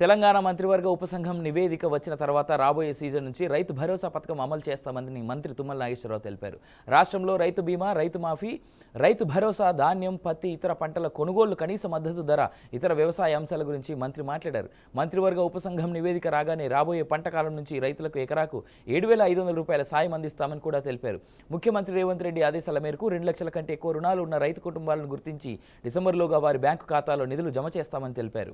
తెలంగాణ మంత్రివర్గ ఉపసంఘం నివేదిక వచ్చిన తర్వాత రాబోయే సీజన్ నుంచి రైతు భరోసా పథకం అమలు చేస్తామని మంత్రి తుమ్మల నాగేశ్వరరావు తెలిపారు రాష్ట్రంలో రైతు బీమా రైతు మాఫీ రైతు భరోసా ధాన్యం పత్తి ఇతర పంటల కొనుగోళ్లు కనీస మద్దతు ధర ఇతర వ్యవసాయ అంశాల గురించి మంత్రి మాట్లాడారు మంత్రివర్గ ఉపసంఘం నివేదిక రాగానే రాబోయే పంట కాలం నుంచి రైతులకు ఎకరాకు ఏడు వేల ఐదు వందల రూపాయల సాయం అందిస్తామని కూడా తెలిపారు ముఖ్యమంత్రి రేవంత్ రెడ్డి ఆదేశాల మేరకు రెండు లక్షల కంటే ఎక్కువ రుణాలు ఉన్న రైతు కుటుంబాలను గుర్తించి డిసెంబర్లోగా వారి బ్యాంకు ఖాతాలో నిధులు జమ చేస్తామని తెలిపారు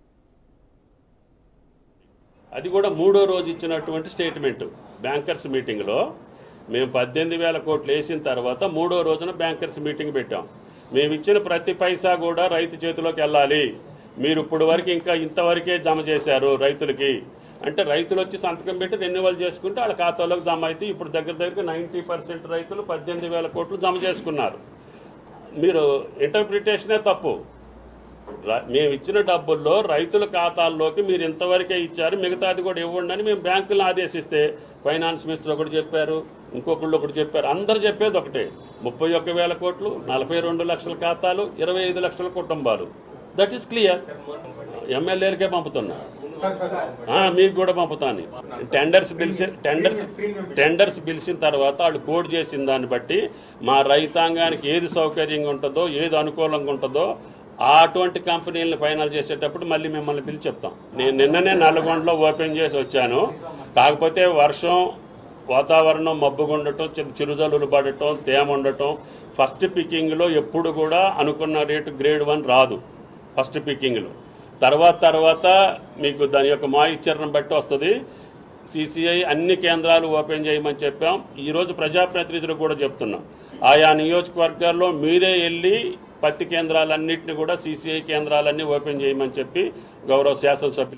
అది కూడా మూడో రోజు ఇచ్చినటువంటి స్టేట్మెంట్ బ్యాంకర్స్ మీటింగ్లో మేము పద్దెనిమిది వేల కోట్లు వేసిన తర్వాత మూడో రోజున బ్యాంకర్స్ మీటింగ్ పెట్టాం మేము ఇచ్చిన ప్రతి పైసా కూడా రైతు చేతిలోకి వెళ్ళాలి మీరు ఇప్పుడు వరకు ఇంకా ఇంతవరకే జమ చేశారు రైతులకి అంటే రైతులు వచ్చి సంతకం పెట్టి రెన్యువల్ చేసుకుంటే వాళ్ళ ఖాతాలోకి జమ అయితే ఇప్పుడు దగ్గర దగ్గర నైంటీ పర్సెంట్ రైతులు పద్దెనిమిది వేల కోట్లు జమ చేసుకున్నారు మీరు ఇంటర్ప్రిటేషనే తప్పు ర- మేము ఇచ్చిన డబ్బుల్లో రైతుల ఖాతాల్లోకి మీరు ఇంతవరకే ఇచ్చారు మిగతాది కూడా ఇవ్వండి అని మేము బ్యాంకులను ఆదేశిస్తే ఫైనాన్స్ మినిస్టర్ ఒకటి చెప్పారు ఇంకొకళ్ళు ఒకటి చెప్పారు అందరు చెప్పేది ఒకటే ముప్పై ఒక్క వేల కోట్లు నలభై రెండు లక్షల ఖాతాలు ఇరవై ఐదు లక్షల కుటుంబాలు దట్ ఈస్ క్లియర్ ఎమ్మెల్యేలకే పంపుతున్నా ఆ, మీకు కూడా పంపుతాను టెండర్స్ పిలిచి టెండర్స్ టెండర్స్ పిలిచిన తర్వాత వాళ్ళు కోడ్ చేసిన దాన్ని బట్టి మా రైతాంగానికి ఏది సౌకర్యంగా ఉంటుందో ఏది అనుకూలంగా ఉంటుందో ఆ అటువంటి కంపెనీలను ఫైనల్ చేసేటప్పుడు మళ్ళీ మిమ్మల్ని పిలిచి చెప్తాం నేను నిన్ననే నల్గొండలో ఓపెన్ చేసి వచ్చాను కాకపోతే వర్షం వాతావరణం మబ్బుగా ఉండటం చి- చిరుజల్లులు పడటం తేమ ఉండటం ఫస్ట్ పికింగ్లో ఎప్పుడు కూడా అనుకున్న రేటు గ్రేడ్ వన్ రాదు ఫస్ట్ పికింగ్లో తర్వాత తర్వాత మీకు దాని యొక్క మాయిశ్చరణం బట్టి వస్తుంది సిసిఐ అన్ని కేంద్రాలు ఓపెన్ చేయమని చెప్పాం ఈరోజు ప్రజాప్రతినిధులకు కూడా చెప్తున్నాం ఆయా నియోజకవర్గాల్లో మీరే వెళ్ళి పత్తి కేంద్రాలన్నింటినీ కూడా సిసిఐ కేంద్రాలన్నీ ఓపెన్ చేయమని చెప్పి గౌరవ శాసనసభ్యులు